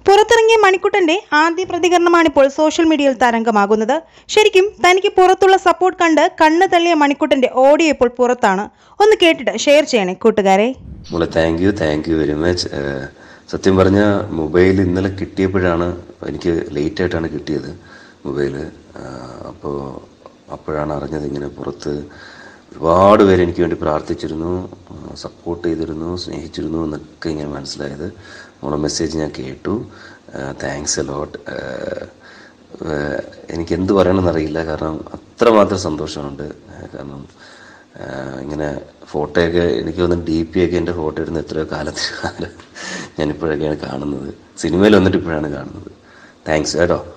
പുറത്തിറങ്ങിയ മണിക്കുട്ടന്റെ ആദ്യ പ്രതികരണമാണിപ്പോൾ സോഷ്യൽ മീഡിയയിൽ തരംഗമാകുന്നത് ശരിക്കും തനിക്ക് പുറത്തുള്ള സപ്പോർട്ട് കണ്ട് കണ്ണ് തള്ളിയ മണിക്കുട്ടന്റെ ഓഡിയോ ഇപ്പോൾ പുറത്താണ് ഒന്ന് കേട്ടിട്ട് ഷെയർ ചെയ്യണേ കൂട്ടുകാരെ മോളെ thank you thank you very much സത്യം പറഞ്ഞ മൊബൈൽ ഇന്നലെ കിട്ടിയപ്പോഴാണ് എനിക്ക് ലേറ്റ് ആയിട്ടാണ് കിട്ടിയത് മൊബൈൽ അപ്പോൾ അപ്പോഴാണ് അറിഞ്ഞത് ഇങ്ങനെ പുറത്ത് ഒരുപാട് പേര് എനിക്ക് വേണ്ടി പ്രാർത്ഥിച്ചിരുന്നു സപ്പോർട്ട് ചെയ്തിരുന്നു സ്നേഹിച്ചിരുന്നു എന്നൊക്കെ ഇങ്ങനെ മനസ്സിലായത് മോളെ മെസ്സേജ് ഞാൻ കേട്ടു താങ്ക്സ് എ ലോട്ട് എനിക്ക് എന്ത് പറയണമെന്നറിയില്ല കാരണം അത്രമാത്രം സന്തോഷമുണ്ട് ഏഹ് കാരണം ആഹ് ഇങ്ങനെ ഫോട്ടോയൊക്കെ എനിക്ക് തോന്നുന്നു ഡി പി ഒക്കെ എൻ്റെ ഫോട്ടോ ഇടുന്ന എത്രയോ കാലത്തിന് കാലം ഞാനിപ്പോഴൊക്കെയാണ് കാണുന്നത് സിനിമയിൽ വന്നിട്ട് ഇപ്പോഴാണ് കാണുന്നത് താങ്ക്സ് കേട്ടോ